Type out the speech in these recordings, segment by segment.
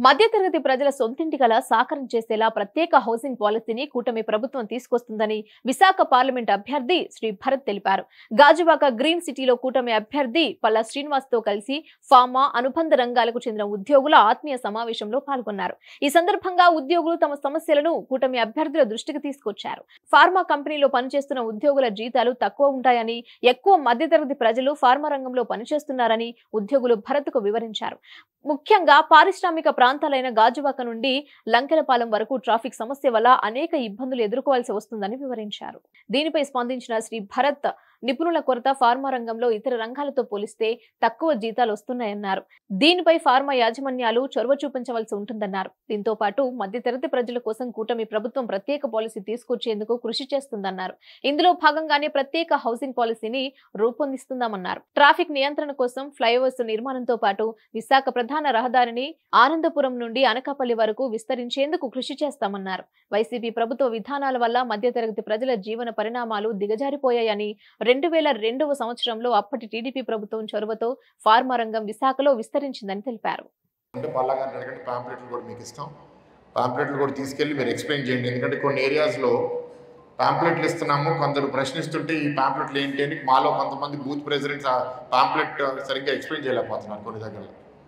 మధ్యతరగతి ప్రజల సొంతింటి కల సాకారం చేసేలా ప్రత్యేక హౌసింగ్ పాలసీని కూటమి ప్రభుత్వం తీసుకొస్తుందని విశాఖ పార్లమెంట్ అభ్యర్థి శ్రీ భరత్ తెలిపారు గాజువాక గ్రీన్ సిటీలో కూటమి అభ్యర్థి పల్లా శ్రీనివాస్ తో కలిసి ఫార్మా అనుబంధ రంగాలకు చెందిన ఉద్యోగుల ఆత్మీయ సమావేశంలో పాల్గొన్నారు ఈ సందర్భంగా ఉద్యోగులు తమ సమస్యలను కూటమి అభ్యర్థుల దృష్టికి తీసుకొచ్చారు ఫార్మా కంపెనీలో పనిచేస్తున్న ఉద్యోగుల జీతాలు తక్కువ ఉంటాయని ఎక్కువ మధ్యతరగతి ప్రజలు ఫార్మా రంగంలో పనిచేస్తున్నారని ఉద్యోగులు భరత్కు వివరించారు ముఖ్యంగా పారిశ్రామిక ప్రాంతాలైన గాజువాక నుండి లంకెలపాలెం వరకు ట్రాఫిక్ సమస్య వల్ల అనేక ఇబ్బందులు ఎదుర్కోవాల్సి వస్తుందని వివరించారు దీనిపై స్పందించిన శ్రీ భరత్ నిపుణుల కొరత ఫార్మా రంగంలో ఇతర రంగాలతో పోలిస్తే తక్కువ జీతాలు వస్తున్నాయన్నారు దీనిపై ఫార్మా యాజమాన్యాలు చొరవ చూపించవలసి ఉంటుందన్నారు దీంతో పాటు మధ్యతరగతి ప్రజల కోసం కూటమి ప్రభుత్వం ప్రత్యేక పాలసీ తీసుకొచ్చేందుకు కృషి చేస్తుందన్నారు ఇందులో భాగంగానే ప్రత్యేక హౌసింగ్ పాలసీని రూపొందిస్తుందామన్నారు ట్రాఫిక్ నియంత్రణ కోసం ఫ్లైఓవర్స్ నిర్మాణంతో పాటు విశాఖ ప్రధాన రహదారిని ఆనందపురం నుండి అనకాపల్లి వరకు విస్తరించేందుకు కృషి చేస్తామన్నారు వైసీపీ ప్రభుత్వ విధానాల వల్ల మధ్యతరగతి ప్రజల జీవన పరిణామాలు దిగజారిపోయాయని రెండు వేల రెండవ సంవత్సరంలో అప్పటి టీడీపీ ప్రభుత్వం చొరవతో ఫార్మా రంగం విశాఖలో విస్తరించిందని తెలిపారు అంటే పల్లా గారిని అడగండి పాంప్లెట్లు కూడా మీకు ఇస్తాం పాంప్లెట్లు కూడా తీసుకెళ్ళి మీరు ఎక్స్ప్లెయిన్ చేయండి ఎందుకంటే కొన్ని ఏరియాస్లో పాంప్లెట్లు ఇస్తున్నాము కొందరు ప్రశ్నిస్తుంటే ఈ పాంప్లెట్లు ఏంటి అని మాలో కొంతమంది బూత్ ప్రెసిడెంట్స్ ఆ పాంప్లెట్ సరిగ్గా ఎక్స్ప్లెయిన్ చేయలేకపోతున్నారు కొన్ని దగ్గర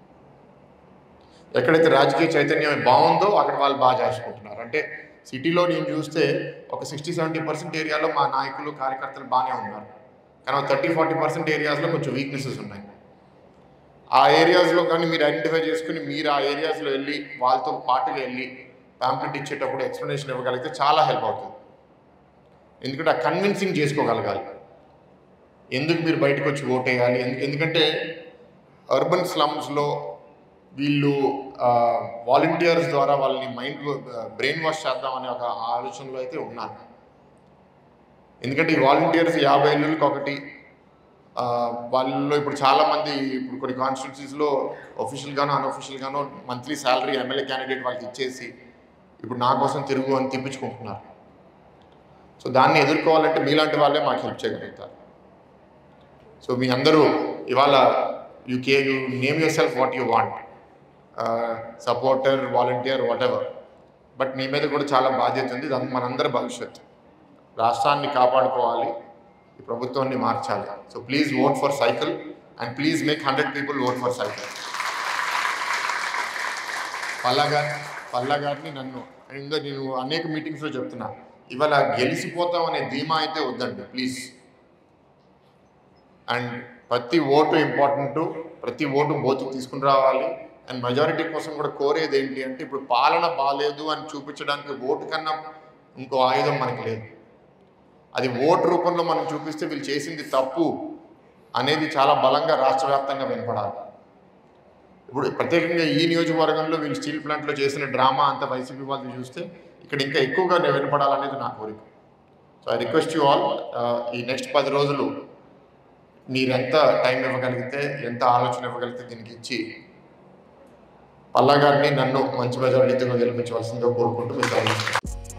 ఎక్కడైతే రాజకీయ చైతన్యం బాగుందో అక్కడ వాళ్ళు బాగా చేసుకుంటున్నారు అంటే సిటీలో నేను చూస్తే ఒక సిక్స్టీ సెవెంటీ పర్సెంట్ ఏరియాలో మా నాయకులు కార్యకర్తలు బాగానే ఉన్నారు కానీ ఒక థర్టీ ఫార్టీ పర్సెంట్ ఏరియాస్లో కొంచెం వీక్నెసెస్ ఉన్నాయి ఆ ఏరియాస్లో కానీ మీరు ఐడెంటిఫై చేసుకుని మీరు ఆ ఏరియాస్లో వెళ్ళి వాళ్ళతో పాటుగా వెళ్ళి పాంప్లెట్ ఇచ్చేటప్పుడు ఎక్స్ప్లెనేషన్ ఇవ్వగలిగితే చాలా హెల్ప్ అవుతుంది ఎందుకంటే ఆ కన్విన్సింగ్ చేసుకోగలగాలి ఎందుకు మీరు బయటకు వచ్చి ఓటేయాలి ఎందు- ఎందుకంటే అర్బన్ స్లమ్స్లో వీళ్ళు వాలంటీర్స్ ద్వారా వాళ్ళని మైండ్ బ్రెయిన్ వాష్ చేద్దామనే ఒక ఆలోచనలో అయితే ఉన్నారు ఎందుకంటే ఈ వాలంటీర్స్ యాభై ఇళ్ళకి ఒకటి ఆ, వాళ్ళలో ఇప్పుడు చాలా మంది ఇప్పుడు కొన్ని కాన్స్టిట్యూన్సీస్లో ఒఫీషియల్గానో అన్అఫీషియల్గానో మంత్లీ శాలరీ ఎమ్మెల్యే క్యాండిడేట్ వాళ్ళకి ఇచ్చేసి ఇప్పుడు నా కోసం తిరుగు అని తిప్పించుకుంటున్నారు సో దాన్ని ఎదుర్కోవాలంటే మీలాంటి వాళ్ళే మాకు హెల్ప్ చేయగలుగుతారు సో మీ అందరూ ఇవాళ you k you name yourself what you want supporter volunteer whatever but మీ మీద కూడా చాలా బాధ్యత ఉంది ఇది మనందరి భవిష్యత్తు రాష్ట్రాన్ని కాపాడుకోవాలి ఈ ప్రభుత్వాన్ని మార్చాలి so please vote for cycle and please make hundred people vote for cycle Palla గారి పల్లా గారిని నన్ను ఇంకా నేను అనేక మీటింగ్స్లో చెప్తున్నా ఇవాళ గెలిచిపోతాం అనే ధీమా అయితే వద్దండి ప్లీజ్ అండ్ ప్రతి ఓటు ఇంపార్టెంట్ ప్రతి ఓటు బోతుకు తీసుకుని రావాలి అండ్ మెజారిటీ కోసం కూడా కోరేది ఏంటి అంటే ఇప్పుడు పాలన బాగాలేదు అని చూపించడానికి ఓటు కన్నా ఇంకో ఆయుధం మనకి లేదు అది ఓటు రూపంలో మనం చూపిస్తే వీళ్ళు చేసింది తప్పు అనేది చాలా బలంగా రాష్ట్ర వ్యాప్తంగా వినపడాలి ఇప్పుడు ప్రత్యేకంగా ఈ నియోజకవర్గంలో వీళ్ళు స్టీల్ ప్లాంట్లో చేసిన డ్రామా అంతా వైసీపీ వాళ్ళు చూస్తే ఇక్కడ ఇంకా ఎక్కువగా వినపడాలనేది నా కోరిక so I request you all ఈ నెక్స్ట్ పది రోజులు మీరు ఎంత టైం ఇవ్వగలిగితే ఎంత ఆలోచన ఇవ్వగలిగితే దీనికి ఇచ్చి పల్లా గారిని నన్ను మంచి మెజారిటీతో గెలిపించవలసిందిగా కోరుకుంటూ మీకు